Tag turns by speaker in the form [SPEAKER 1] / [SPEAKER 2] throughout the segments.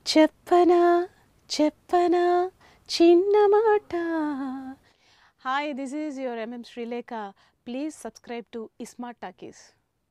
[SPEAKER 1] చెప్పనా చెప్పనా చిన్న మాట hi this is your MM Srilekha please subscribe to iSmart Talkies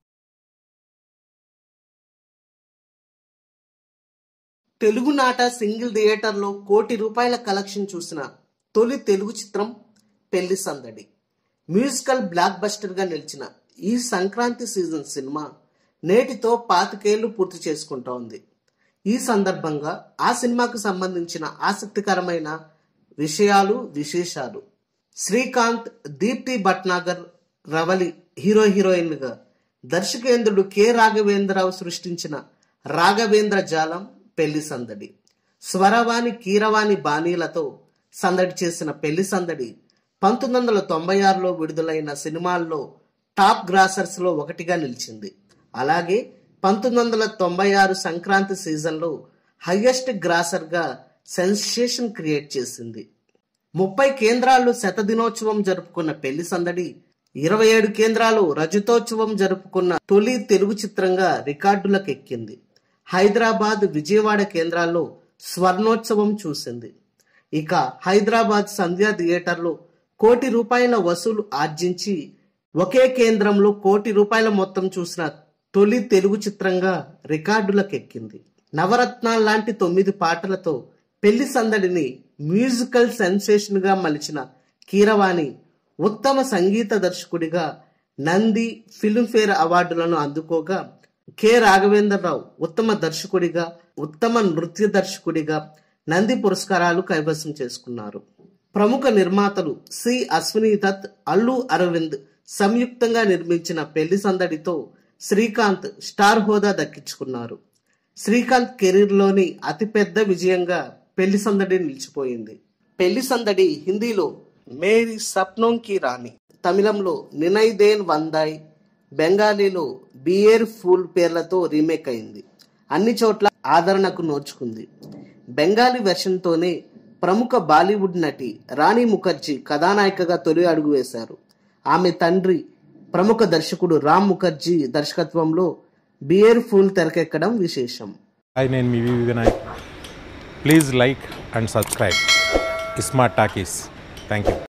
[SPEAKER 2] తెలుగునాట సింగిల్ థియేటర్లో కోటి రూపాయల కలెక్షన్ చూసిన తొలి తెలుగు చిత్రం పెళ్లి సందడి మ్యూజికల్ బ్లాక్ బస్టర్గా నిలిచిన ఈ సంక్రాంతి సీజన్ సినిమా నేటితో పాతికేళ్లు పూర్తి చేసుకుంటోంది ఈ సందర్భంగా ఆ సినిమాకు సంబంధించిన ఆసక్తికరమైన విషయాలు విశేషాలు శ్రీకాంత్ దీప్తి భట్నాగర్ రవలి హీరో హీరోయిన్లుగా దర్శకేంద్రుడు కె రాఘవేంద్రరావు సృష్టించిన రాఘవేంద్ర జాలం పెళ్లి సందడి స్వరవాణి కీరవాణి బాణీలతో సందడి చేసిన పెళ్లి సందడి పంతొమ్మిది వందల తొంభై ఆరులో విడుదలైన సినిమాల్లో టాప్ గ్రాసర్స్ లో ఒకటిగా నిలిచింది అలాగే పంతొమ్మిది వందల తొంభై ఆరు సంక్రాంతి సీజన్లో హయ్యెస్ట్ గ్రాసర్ గా సెన్సేషన్ క్రియేట్ చేసింది ముప్పై కేంద్రాల్లో శతదినోత్సవం జరుపుకున్న పెళ్లి సందడి ఇరవై ఏడు కేంద్రాలు రజతోత్సవం జరుపుకున్న తొలి తెలుగు చిత్రంగా రికార్డులకు ఎక్కింది హైదరాబాద్ విజయవాడ కేంద్రాల్లో స్వర్ణోత్సవం చూసింది ఇక హైదరాబాద్ సంధ్యా థియేటర్లో కోటి రూపాయల వసూలు ఆర్జించి ఒకే కేంద్రంలో కోటి రూపాయల మొత్తం చూసిన తొలి తెలుగు చిత్రంగా రికార్డులకు ఎక్కింది నవరత్నాలు లాంటి తొమ్మిది పాటలతో పెళ్లి సందడిని మ్యూజికల్ సెన్సేషన్ గా మలిచిన కీరవాణి ఉత్తమ సంగీత దర్శకుడిగా నంది ఫిల్మ్ఫేర్ అవార్డులను అందుకోగా కె రాఘవేంద్రరావు ఉత్తమ దర్శకుడిగా ఉత్తమ నృత్య దర్శకుడిగా నంది పురస్కారాలు కైవసం చేసుకున్నారు ప్రముఖ నిర్మాతలు సి అశ్విని దత్ అల్లు అరవింద్ సంయుక్తంగా నిర్మించిన పెళ్లి సందడితో శ్రీకాంత్ స్టార్ హోదా దక్కించుకున్నారు శ్రీకాంత్ కెరీర్లోని అతిపెద్ద విజయంగా పెళ్లి సందడి నిలిచిపోయింది పెళ్లి సందడి హిందీలో మేరీ సప్నోం కి రాణి తమిళంలో నినయ్ దేన్ వందాయ్ బెంగాలీలో బియర్ ఫూల్ పేర్లతో రీమేక్ అయింది అన్ని చోట్ల ఆదరణకు నోచుకుంది బెంగాలీ వెర్షన్తోనే ప్రముఖ బాలీవుడ్ నటి రాణి ముఖర్జీ కథానాయికగా తొలి అడుగు వేశారు ఆమె తండ్రి ప్రముఖ దర్శకుడు రామ్ ముఖర్జీ దర్శకత్వంలో బియర్ ఫూల్ తెరకెక్కడం విశేషం
[SPEAKER 3] హాయ్ నేను మీ VV Vinayak please like and subscribe Smart Talkies thank you